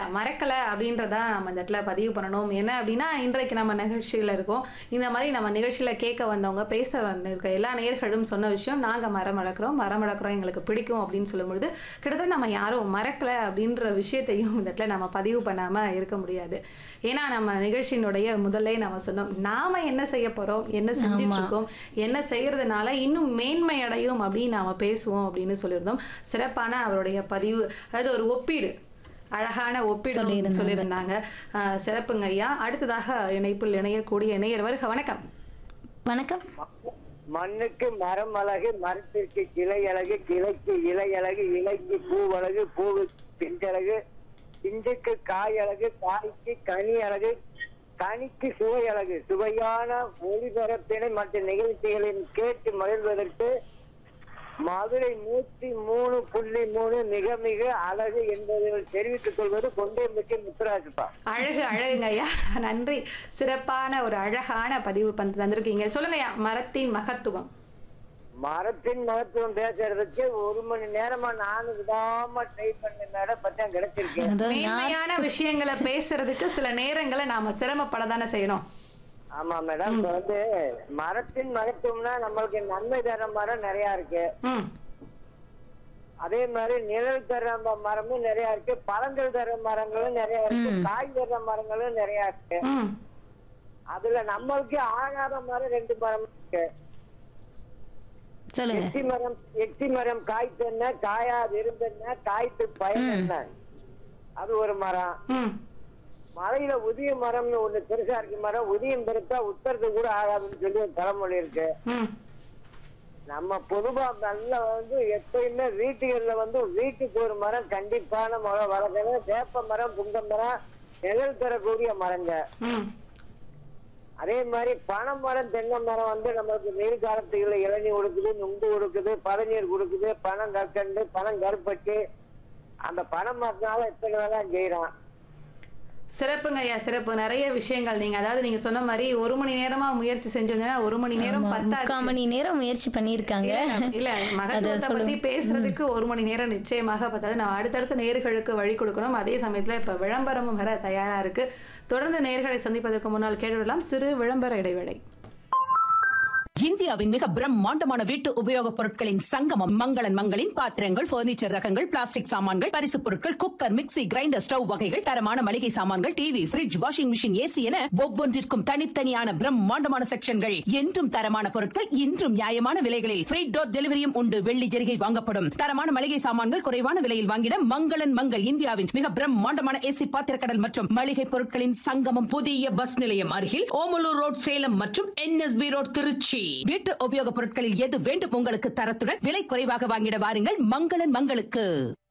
மறக்கல அப்படின்றத நம்ம இந்த இடத்துல பதிவு பண்ணணும் என்ன அப்படின்னா இன்றைக்கு நம்ம நிகழ்ச்சியில இருக்கோம் இந்த மாதிரி நம்ம நிகழ்ச்சியில கேட்க வந்தவங்க பேச வந்திருக்க எல்லா நேர்களும் சொன்ன விஷயம் நாங்க மரம் வளர்க்குறோம் மரம் வளர்க்குறோம் எங்களுக்கு பிடிக்கும் அப்படின்னு சொல்லும்பொழுது கிட்டத்தட்ட நம்ம யாரும் மறக்கல அப்படின்ற விஷயத்தையும் இந்த இடத்துல நம்ம பதிவு பண்ணாம இருக்க முடியாது ஏன்னா நம்ம நிகழ்ச்சியினுடைய முதல்ல நம்ம சொன்னோம் நாம என்ன செய்ய போறோம் என்ன செஞ்சுட்டு இருக்கோம் என்ன செய்யறதுனால இன்னும் மேன்மை அடையும் அப்படின்னு நாம பேசுவோம் அப்படின்னு சொல்லியிருந்தோம் சிறப்பான அவருடைய பதிவு அதாவது ஒரு ஒப்பீடு அழகான ஒப்பீடு சொல்லியிருந்தாங்க. சொல்லியிருந்தாங்க அஹ், சிறப்புங்க ஐயா அடுத்ததாக இணைப்பில் இணையக்கூடிய இணையர் வருக வணக்கம் வணக்கம் மண்ணுக்கு மரம் அழகு மரத்திற்கு கிளை அழகு கிளைக்கு இலை அழகு இலைக்கு பூவழகு பூவுக்கு பிஞ்சழகு பிஞ்சுக்கு காய் அழகு காய்க்கு கனி அழகு கனிக்கு சுவை அழகு சுவையான ஒளிபரப்பினை மற்ற நிகழ்ச்சிகளில் கேட்டு மகிழ்வதற்கு மதுரை நூத்தி மூணு புள்ளி மூணு மிக மிக அழகு என்பதை தெரிவித்துக் கொள்வது கொண்டே மிக்க முத்துராஜப்பா அழகு அழகுங்க ஐயா நன்றி சிறப்பான ஒரு அழகான பதிவு பண்ணி தந்திருக்கீங்க சொல்லுங்க ஐயா மரத்தின் மகத்துவம் மரத்தின் மகத்துவம் பேசுறதுக்கு ஒரு மணி நேரமா நானும் விடாம ட்ரை பண்ண மேடம் பத்தம் கிடைச்சிருக்கேன் அதாவது யார் மேன்மையான விஷயங்களை பேசுறதுக்கு சில நேரங்களை நாம சிரமப்பட தானே செய்யணும் ஆமா மேடம் இப்ப வந்து மரத்தின் மகத்துவம்னா நம்மளுக்கு நன்மை தர மரம் நிறைய இருக்கு ம் அதே மாதிரி நிழல் தர ம- மரமும் நிறைய இருக்கு பழங்கள் தர மரங்களும் நிறைய இருக்கு காய் தர மரங்களும் நிறைய இருக்கு ம் அதுல நம்மளுக்கு ஆகாத மரம் ரெண்டு மரம் இருக்கு சொல்லுங்க எச்சி மரம் எச்சி மரம் காய்த்து என்ன காயாது இருந்தென்ன காய்த்து பயன் என்ன அது ஒரு மரம் ம் மலையில உதிய மரம்னு ஒண்ணு பெருசா இருக்கு மரம் உதியம் பெருசா உத்தரது கூட ஆகாதுன்னு சொல்லி ஒரு பழமொழி இருக்கு ம் நம்ம பொதுவா நல்ல வந்து எப்பயுமே வீட்டுகள்ல வந்து வீட்டுக்கு ஒரு மரம் கண்டிப்பான மரம் வளர்க்கணும் வேப்ப மரம் புங்க மரம் நிழல் தரக்கூடிய மரங்க ம் அதே மாதிரி பனை மரம் தென்னை மரம் வந்து நம்மளுக்கு வெயில் காலத்துக்குள்ள இளநீ கொடுக்குது நுங்கு கொடுக்குது பதநீர் கொடுக்குது பனம் கற்கண்டு பனம் கருப்பட்டு அந்த பனை மரத்தினால எத்தனை வேலை செய்யறான் சிறப்புங்க ஐயா சிறப்பு நிறைய விஷயங்கள் நீங்க அதாவது நீங்க சொன்ன மாதிரி ஒரு மணி நேரமா முயற்சி செஞ்சோம்னா ஒரு மணி நேரம் ஆமா, பத்தாது முக்கால் மணி நேரம் முயற்சி பண்ணியிருக்காங்க இல்ல, இல்ல மகத்துவத்தை சொல்லுங்க. பத்தி பேசுறதுக்கு ஒரு மணி நேரம் நிச்சயமாக பத்தாது நம்ம அடுத்தடுத்த நேர்களுக்கு வழி கொடுக்கணும் அதே சமயத்துல இப்ப விளம்பரமும் வர தயாரா இருக்கு தொடர்ந்து நேர்களை சந்திப்பதற்கு முன்னால் கேட்டுவிடலாம் சிறு விளம்பர இடைவேளை இந்தியாவின் மிக பிரம்மாண்டமான வீட்டு உபயோகப் பொருட்களின் சங்கமம் மங்களன் மங்களின் பாத்திரங்கள் பர்னிச்சர் ரகங்கள் பிளாஸ்டிக் சாமான்கள் பரிசுப் பொருட்கள் குக்கர் மிக்ஸி கிரைண்டர் ஸ்டவ் வகைகள் தரமான மளிகை சாமான்கள் TV fridge washing machine AC என ஒவ்வொன்றிற்கும் தனித்தனியான பிரம்மாண்டமான செக்ஷன்கள் என்றும் தரமான பொருட்கள் இன்றும் நியாயமான விலைகளில் ஃப்ரீ டோர் டெலிவரியும் உண்டு வெள்ளி ஜெரிகை வாங்கப்படும் தரமான மளிகை சாமான்கள் குறைவான விலையில் வாங்கிட மங்களன் மங்கள் இந்தியாவின் மிக பிரம்மாண்டமான ஏசி பாத்திரக்கடல் மற்றும் மளிகை பொருட்களின் சங்கமம் புதிய பஸ் நிலையம் அருகில் ஓமலூர் ரோட் சேலம் மற்றும் என்எஸ்பி ரோட் திருச்சி வீட்டு உபயோகப் பொருட்களில் எது வேண்டும் உங்களுக்கு தரத்துடன் விலை குறைவாக வாங்கிட வாருங்கள் மங்களன் மங்களுக்கு